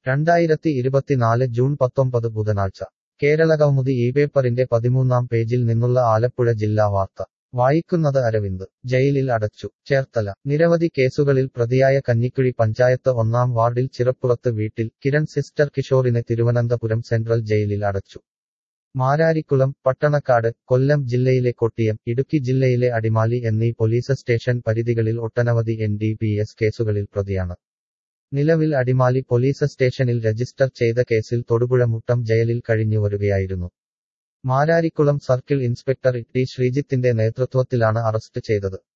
രണ്ടായിരത്തി ഇരുപത്തിനാല് ജൂൺ പത്തൊമ്പത് ബുധനാഴ്ച കേരളകൗമുദി ഈ പേപ്പറിന്റെ പതിമൂന്നാം പേജിൽ നിന്നുള്ള ആലപ്പുഴ ജില്ലാ വാർത്ത വായിക്കുന്നത് അരവിന്ദ് ജയിലിൽ അടച്ചു ചേർത്തല നിരവധി കേസുകളിൽ പ്രതിയായ കഞ്ഞിക്കുഴി പഞ്ചായത്ത് ഒന്നാം വാർഡിൽ ചിറപ്പുറത്ത് വീട്ടിൽ കിരൺ സിസ്റ്റർ കിഷോറിനെ തിരുവനന്തപുരം സെൻട്രൽ ജയിലിൽ അടച്ചു മാരാരിക്കുളം പട്ടണക്കാട് കൊല്ലം ജില്ലയിലെ കൊട്ടിയം ഇടുക്കി ജില്ലയിലെ അടിമാലി എന്നീ പോലീസ് സ്റ്റേഷൻ പരിധികളിൽ ഒട്ടനവധി എൻ ഡി പി എസ് കേസുകളിൽ പ്രതിയാണ് നിലവിൽ അടിമാലി പോലീസ് സ്റ്റേഷനിൽ രജിസ്റ്റർ ചെയ്ത കേസിൽ തൊടുപുഴ മുട്ടം ജയിലിൽ കഴിഞ്ഞു വരികയായിരുന്നു മാരാരിക്കുളം സർക്കിൾ ഇൻസ്പെക്ടർ ടി ശ്രീജിത്തിന്റെ നേതൃത്വത്തിലാണ് അറസ്റ്റ് ചെയ്തത്